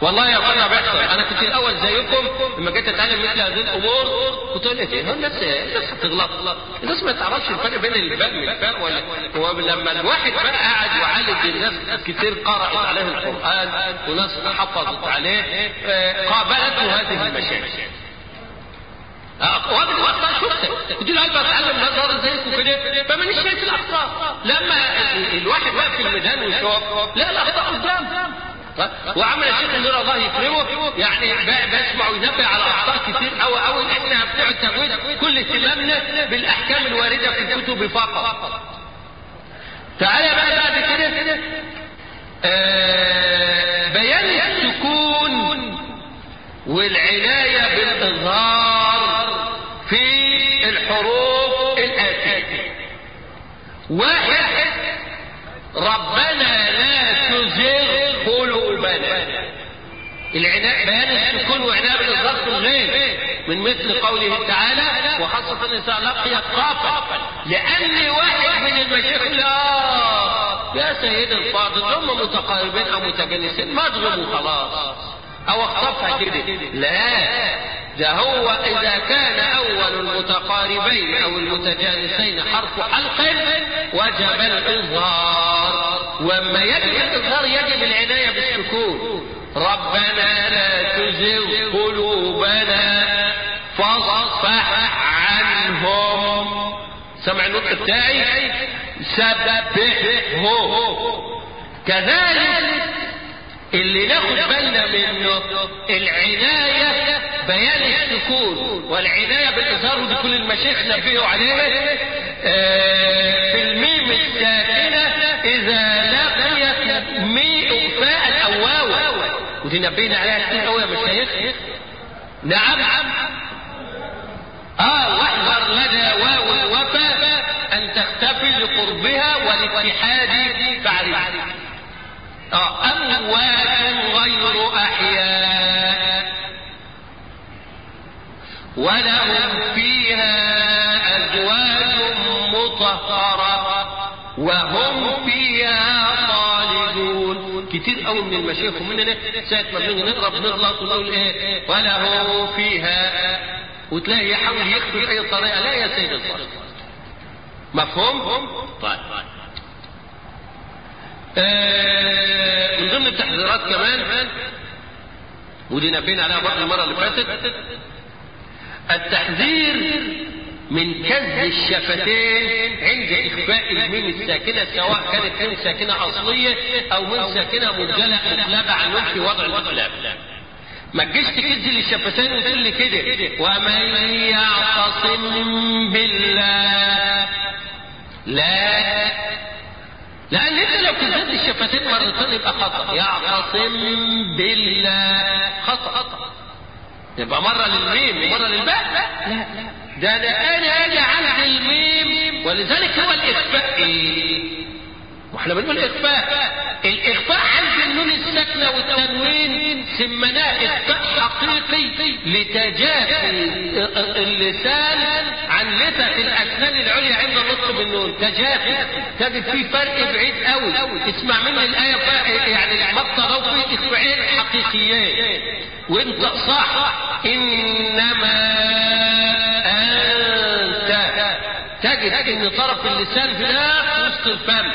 والله يا اخوانا بيحصل انا كنت الاول زيكم لما جيت اتعلم مثل هذه الامور كنت اقول ايه هو الناس الناس هتغلط الناس ما تعرفش الفرق بين الباء والفاء ولا هو لما الواحد بقى قاعد وعالج الناس كتير قرأت عليه القرآن وناس حفظت عليه قابلته هذه المشاكل وقت الاخطاء شفت كنت له قلبي اتعلم نظر زيكم كده فمانيش شايف الاخطاء لما الواحد واقف في الميدان ويشوف لا الاخطاء قدام وعمل الشيخ اللي الله يكرمه يعني بسمع وينبه على اخطاء كتير قوي قوي احنا بتوع التمويل كل اهتمامنا بالاحكام الوارده في الكتب فقط تعالى بقى بعد كده آه بيان السكون والعنايه بالاظهار في الحروف الاتيه واحد ربنا لا تزغ قلوبنا العناء بيان السكون وعناء بالاظهار في الغير من مثل قوله تعالى وخاصة إذا لقي الطافة لأن واحد من المشايخ لا يا سيد الفاضل هم متقاربين أو متجانسين ما اضغموا خلاص أو اخطفها كده لا ده هو إذا كان أول المتقاربين أو المتجانسين حرف حلق وجب الإظهار وأما يجب الإظهار يجب العناية بالسكون ربنا لا تزغ قلوبنا فاصفح عنهم سمع النطق بتاعي سبحه كذلك اللي ناخد بالنا منه العناية بيان السكون والعناية بالإظهار ودي كل المشايخ نبهوا عليها آه في الميم الساكنة إذا لقيت مي فاء أو واو ودي نبهنا عليها كتير قوي يا مشايخ نعم اه واحذر لدى واو الوفا أن تختفي لقربها والاتحاد تعرف اه أموات غير أحياء ولهم فيها أزواج مطهرة وهم فيها خالدون كتير قوي من المشايخ مننا ساعة ما بنيجي نقرا بنغلط ونقول ايه وله فيها وتلاقي يحاول يخفي بأي طريقة لا يا سيد الفاضل مفهوم؟ طيب آه من ضمن التحذيرات كمان ودي نبينا عليها برضه المرة اللي فاتت التحذير من كز الشفتين عند إخفاء الميم الساكنة سواء كانت ميم ساكنة أصلية أو ميم ساكنة مبدلة مقلبة عنهم في وضع الإقلاب ما تجيش تكز للشفتين وتقول لي كده ومن يعتصم بالله لا لأن أنت لو كذبت الشفتين مرتين يبقى خطأ يعتصم بالله خطأ يبقى مرة للميم ومرة للباء لا لا ده أنا أنا أجي على الميم ولذلك هو الإخفاء إيه؟ واحنا بنقول إخفاء الإخفاء عند النون الساكنة والتنوين سمناه إخفاء حقيقي لتجافي اللسان عن لثة الأسنان العليا عند النطق بالنون تجافي تجد في فرق بعيد قوي اسمع مني الآية يعني المقطع فيه إخفاءين حقيقيين وانت صح إنما أنت تجد ان طرف اللسان ده في وسط الفم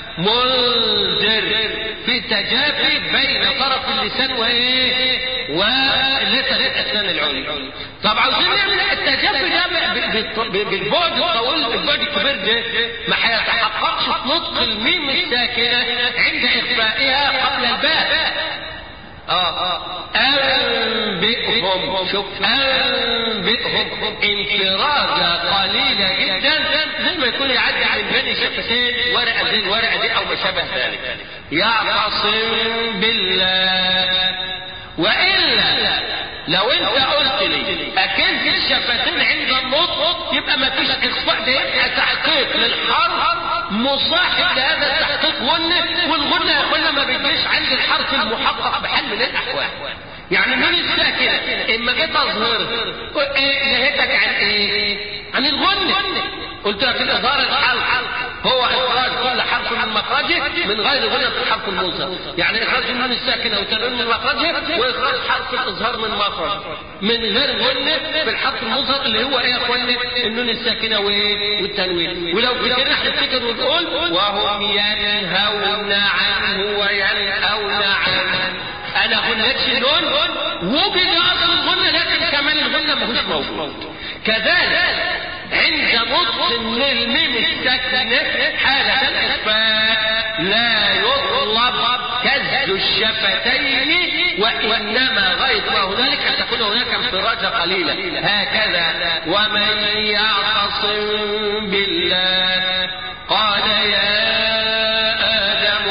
منذر في تجافي بين طرف اللسان وايه ولسان الاسنان العليا طب عاوزين نعمل التجافي ده بالبعد الطويل البعد الكبير ده ما هيتحققش في نطق الميم الساكنه عند اخفائها قبل الباء اه انبئهم شوف انبئهم انفراجة قليلة جدا زي ما يكون يعدي من بين شفتين ورقة زي الورقة دي او ما شابه ذلك يعتصم بالله والا لو انت قلت لي اكنت الشفتين عند النطق يبقى ما فيش اخفاء ده يبقى تحقيق للحرف مصاحب لهذا التحقيق غنة والغنة يا اخوانا ما بيجيش عند الحرف المحقق بحال من الاحوال يعني من الساكنة اما جيت اظهر ايه نهيتك عن ايه عن الغنة قلت لك الاظهار الحلق هو اخراج كل حرف من مخرج مخرجه من غير غنة الحرف المظهر يعني إخراج النون الساكنة والتنوين من مخرجه وإخراج حرف الإظهار من مخرج من غير غنة بالحرف المظهر اللي هو إيه يا إخواني النون الساكنة وإيه والتنوين ولو كده نفتكر ونقول وهم ينهون عنه وينهون عنه أنا غنتش النون وجد أصل الغنة لكن كمان الغنة ماهوش موجود كذلك عند نطق من الميم الساكنة حالة الإخفاء لا يطلب كز الشفتين وإنما غير ما هنالك أن تكون هناك انفراجة قليلة هكذا ومن يعتصم بالله قال يا آدم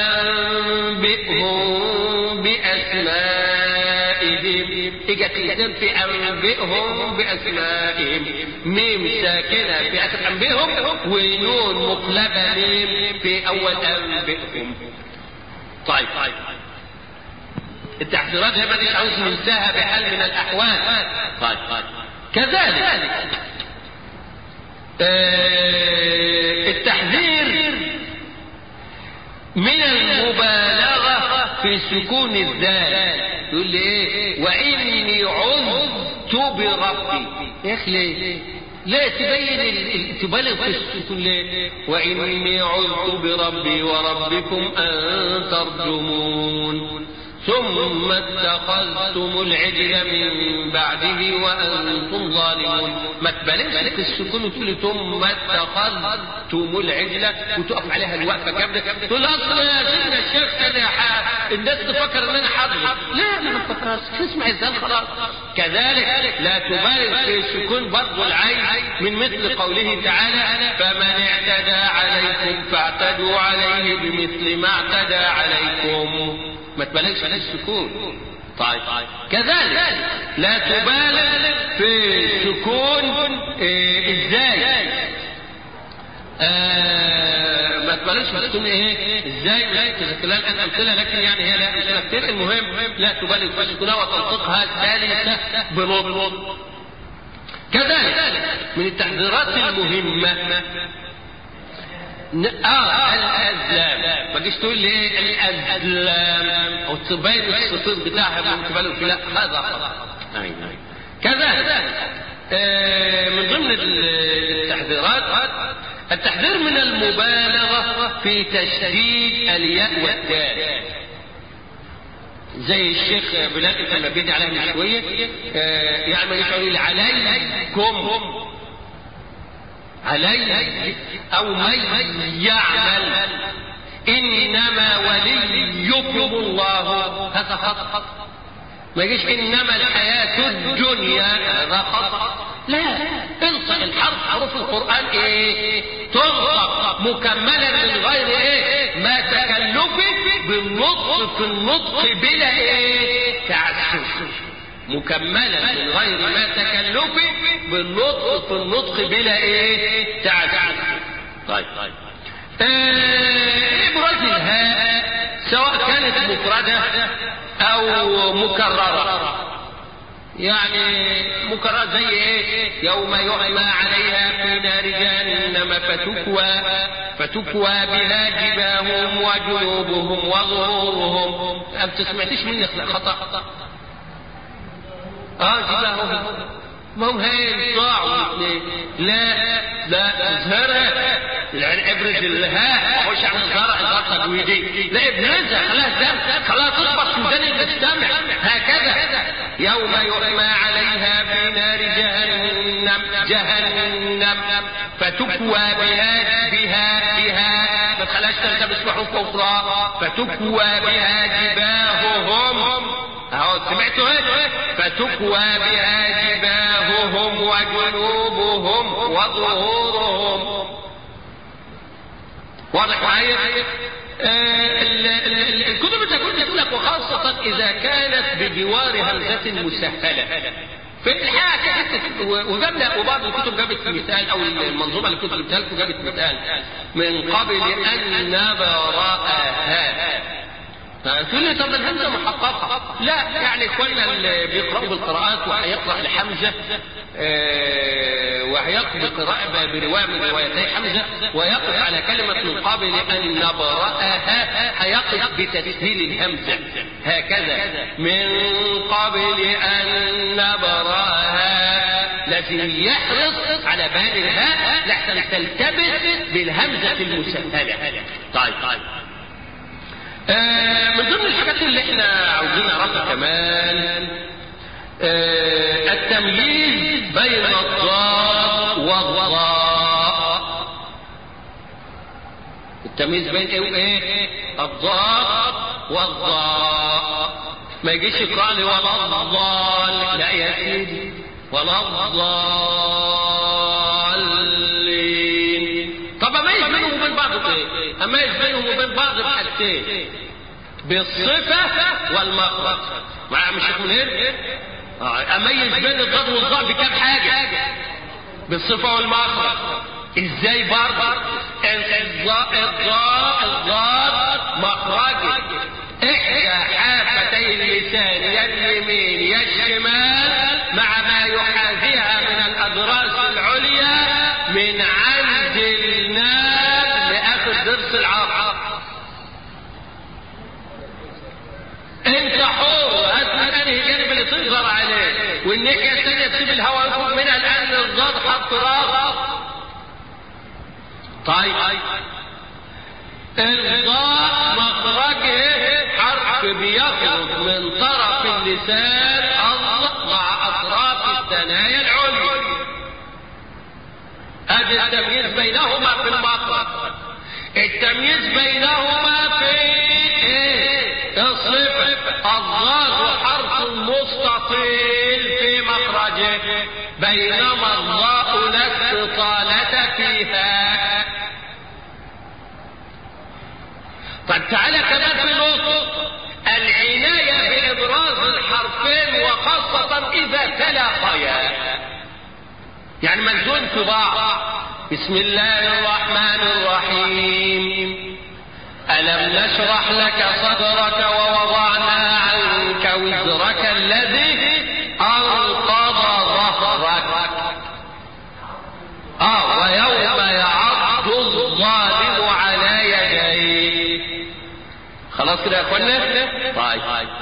أنبئهم بأسمائهم إجت الإنسان في أنبئهم بأسمائهم ميم ساكنة في آخر أنبئهم ونون مقلبة ميم في أول أنبئهم طيب طيب التحذيرات هي مش عاوز ننساها بحال من الأحوال طيب طيب كذلك آه التحذير من المبالغة في سكون الذال يقول لي ايه واني عذت بربي يا اخي ليه لا تبين تبالغ في السكون ليه واني عذت بربي وربكم ان ترجمون ثم اتخذتم العجل من بعده وانتم ظالمون ما تبالغش في السكون وتقول ثم اتخذتم العجل وتقف عليها الوقفه كامله تقول اصل يا سيدنا الشيخ كده الناس تفكر ان انا حاضر لا انا ما تفكرش تسمع ازاي خلاص كذلك لا تبالغ في السكون برضه العين من مثل قوله تعالى فمن اعتدى عليكم فاعتدوا عليه بمثل ما اعتدى عليكم ما تبالغش في السكون طيب كذلك لا تبالغ في سكون إيه ازاي آه ما تبالغش في السكون ايه ازاي تذكر لها الان امثله لكن يعني هي لا امثله كتير المهم لا تبالغ في سكونها وتنطقها ثالثه بنطق كذلك من التحذيرات المهمه اه الازلام ما تجيش تقول لي ايه الازلام او تبين السطور بتاعها من قبل لا هذا خطا كذلك آه من ضمن التحذيرات التحذير من المبالغه في تشديد الياء والدال زي الشيخ بلال كان بيدي عليها من شويه آه يعني يقول عليكم عليه او من يعمل انما وليكم الله هذا خطأ ما يجيش انما الحياة الدنيا هذا خطأ لا انطق الحرف حروف القرآن ايه تنطق مكملا من غير ايه ما تكلف بالنطق في النطق بلا ايه تعسف مكملا من غير ما تكلف بالنطق في النطق بلا ايه تعسف طيب طيب ابراز الهاء سواء كانت مفردة او مكررة يعني مكررة زي ايه يوم يعمى عليها في نار جهنم فتكوى فتكوى بها جباههم وجنوبهم وظهورهم انت سمعتش مني خطأ اه جباههم ما هم هاي صاع لا لا اظهرها يعني ابرز الهاء مش عن الزرع الزرع تجويدي لا ابرزها خلاها دم خلاها تخبط في ودان المستمع هكذا يوم يحمى عليها في نار جهنم جهنم فتكوى بها بها بها ما تخليهاش تلتبس بحروف اخرى فتكوى بها جباههم اهو سمعتوا ايه فتكوى بها جباههم وجنوبهم وظهورهم واضح معايا الكتب بتقول تقول لك وخاصة إذا كانت بجوار همزة مسهلة في الحقيقة وجابنا وبعض الكتب جابت مثال أو المنظومة اللي كنت جبتها لكم جابت مثال من قبل أن نبرأها تقول لي طب الهمزه محققه لا يعني اخواننا اللي بيقراوا بالقراءات وهيقرا لحمزه آه وهيقف بقراءة برواية من روايتي حمزة ويقف على كلمة من قبل أن نبرأها هيقف بتسهيل الهمزة هكذا من قبل أن نبرأها لازم يحرص على بيان الهاء لحسن تلتبس بالهمزة المسهلة طيب طيب آه من ضمن الحاجات اللي احنا عاوزين نعرفها كمان آه التمييز بين الضاد والضاء التمييز بين ايه وايه الضاد والضاء ما يجيش يقرا لي ولا الضال لا يا سيدي ولا الضالين طب اميز بينهم وبين بعض بايه اميز بينهم وبين بعض بحاجتين بالصفه والمخرج معايا مش منير اميز بين الضاد والضاء بكام حاجه بالصفه والمخرج ازاي برضه الضاء الضاء الضاد مخرج احدى حافتي اللسان يا اليمين يا الشمال مع ما يحاذيها من الاضراس العليا من عند الناب لاخر ضرس العقل انت حر هات من انهي جانب اللي تنظر عليه والناحيه الثانيه تسيب الهواء يخرج منها الان الضاد حط راس طيب الضاء مخرجه حرف بيخرج من طرف اللسان الله مع اطراف الثنايا العليا ادي التمييز بينهما في المخرج التمييز بينهما في ايه الصفر الضاد حرف مستطيل في مخرجه بينما الضاء لا استطالة فيها طب تعالى كمان في نقطة العناية بإبراز الحرفين وخاصة إذا تلاقيا يعني ملزوم في بعض بسم الله الرحمن الرحيم ألم نشرح لك صدرك ووضعنا عنك وزرك الذي أنقض ظهرك آه ويوم يعض الظالم على يديه خلاص كده يا اخوانا طيب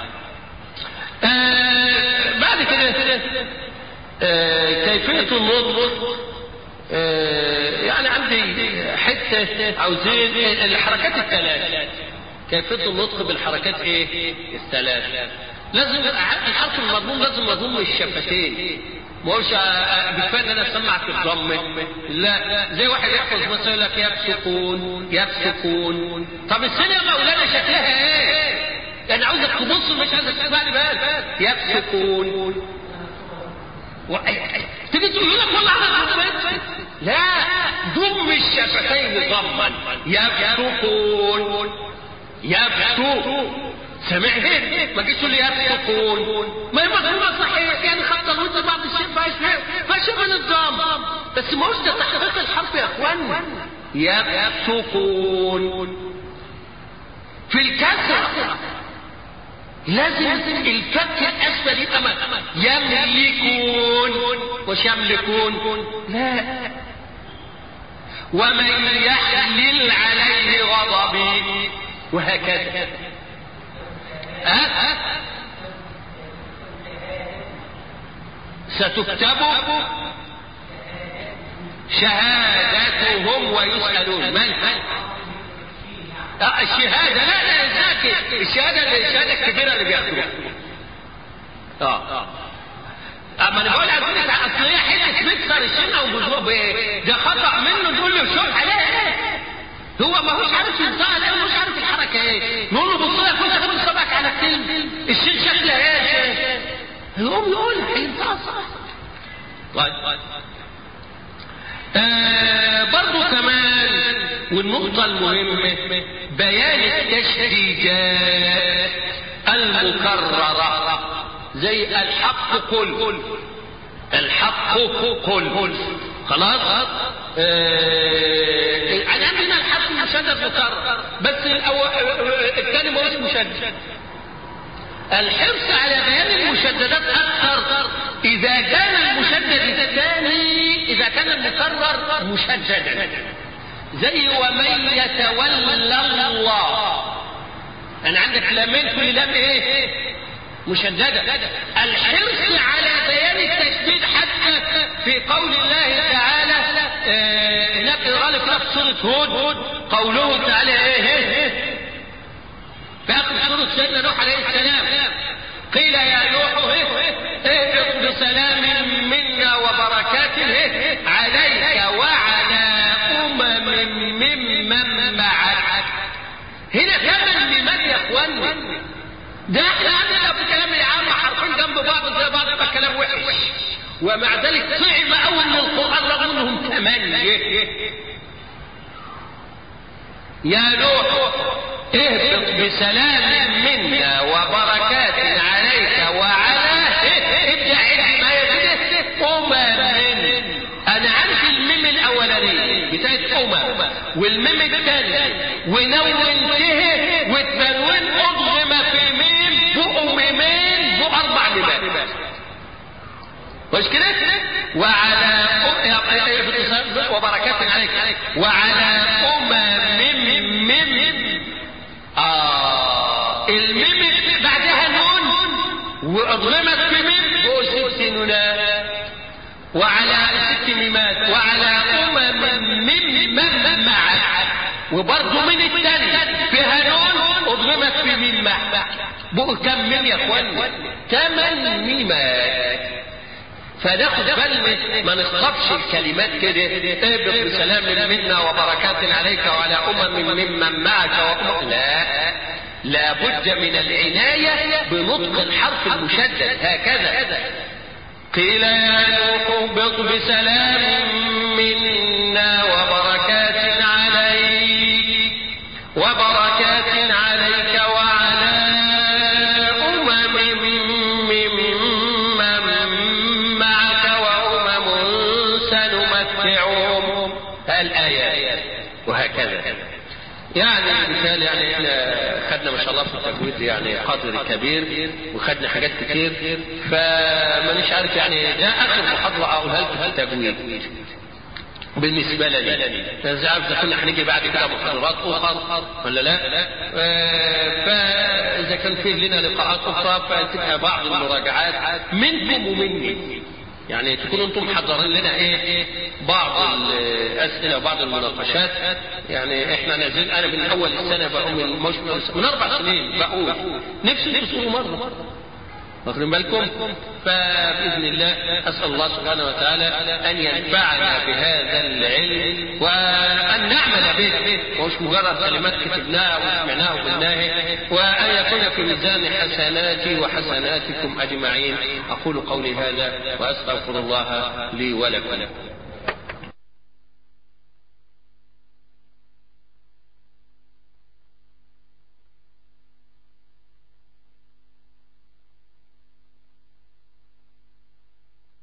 آه بعد كده آه كيفية النطق آه يعني عندي حتة عاوزين الحركات الثلاث كيفية النطق بالحركات ايه الثلاث لازم الحرف المضموم لازم مضموم الشفتين ما هوش بكفايه ان انا اسمع في الضم لا زي واحد يحفظ مثلا يقول لك يبسكون يبسكون طب السنه يا مولانا شكلها ايه؟ انا عاوزك تبص مش عايزك تسمعني بال يبسكون و... تيجي تقول لك والله انا ضميت لا ضم الشفتين ضما يبسكون يبسو سامعها ما جيش تقول لي يبسكون ما هي مفهومه صحيح يعني خط الود بعض الشيء فشبه الضم بس ما هوش ده تحقيق الحرف يا اخوانا يبسكون في الكسر لازم الفك الاسفل يبقى يملكون مش يملكون لا ومن يحلل عليه غضبي وهكذا أه؟ ستكتب شهادتهم ويسألون من أه الشهادة لا لا ذاك الشهادة الشهادة الكبيرة اللي بياخدوها اه اما انا بقول لك اصل هي حته مكسر الشنه وجذوه بايه؟ ده خطا منه تقول له شوف عليها ايه؟ هو ما هوش عارف ينطقها لانه مش عارف الحركه ايه نقول له بص لك وانت خد صبعك على الكلمه الشيء شكلها ايه يقوم يقول هينطقها صح طيب آه برضو كمان والنقطة المهمة بيان التشديدات المكررة زي الحق قل الحق قل خلاص آه عندنا الحرف المشدد مكرر بس الثاني ما هوش مشدد الحرص على بيان المشددات اكثر اذا كان المشدد الثاني اذا إذا كان المكرر مشددا زي ومن يتولى الله أنا عندك لامين كل لام إيه؟ مشددة الحرص على بيان التشديد حتى في قول الله تعالى آه، هناك غالب في سورة هود قوله تعالى ايه في اخر سورة سيدنا نوح عليه السلام قيل يا نوح اهبط بسلام منا وبركات عليك وعلى امم ممن معك هنا كمان ممن يا اخواني ده احنا عندنا في كلام العام حرفين جنب بعض زي بعض يبقى كلام وحش ومع ذلك صعب اول من القران رغم انهم ثمانيه يا نوح اهبط بسلام منا وبركات عليك وعلى ابدا عد ما يجد امم انا عارف الميم الاولانيه بتاعت امم والميم الثاني ونون ته والتنوين اضغم في ميم فوق ميمين فوق اربع ميمات مش كده وعلى وبركات عليك وعلى امم مم اه الميم بعدها نون واضغمت في ميم فوق ست نونات وعلى ست ميمات وعلى امم ممن معك وبرضه من الثاني فيها نون اضغمت في ميم معك بقوا كم ميم يا اخوان ثمان ميمات فناخد بالنا ما نخطفش الكلمات كده اهبط بسلام منا وبركات عليك وعلى امم ممن معك وأمم لا لابد من العناية بنطق الحرف المشدد هكذا قيل يا نوح اهبط بسلام منا وبركات عليك وبركات عليك وعلى أمم ممن معك وأمم سنمتعهم الآيات وهكذا يعني مثال يعني احنا خدنا ما شاء الله في التجويد يعني قدر كبير وخدنا حاجات كتير فمانيش عارف يعني ده اخر محاضره اقولها لكم في التجويد بالنسبه لي مش عارف اذا كنا هنيجي بعد كده محاضرات اخرى ولا لا آه، فاذا كان في لنا لقاءات اخرى فتبقى بعض المراجعات منكم ومني يعني تكونوا انتم محضرين لنا ايه بعض الاسئله وبعض المناقشات يعني احنا نازلين انا من اول السنه بقوم من, مش من اربع سنين بقول نفسي تسالوا مره واخدين بالكم فباذن الله اسال الله سبحانه وتعالى ان ينفعنا بهذا العلم وان نعمل به مش مجرد كلمات كتبناها وسمعناها وقلناها وان يكون في ميزان حسناتي وحسناتكم اجمعين اقول قولي هذا واستغفر الله لي ولكم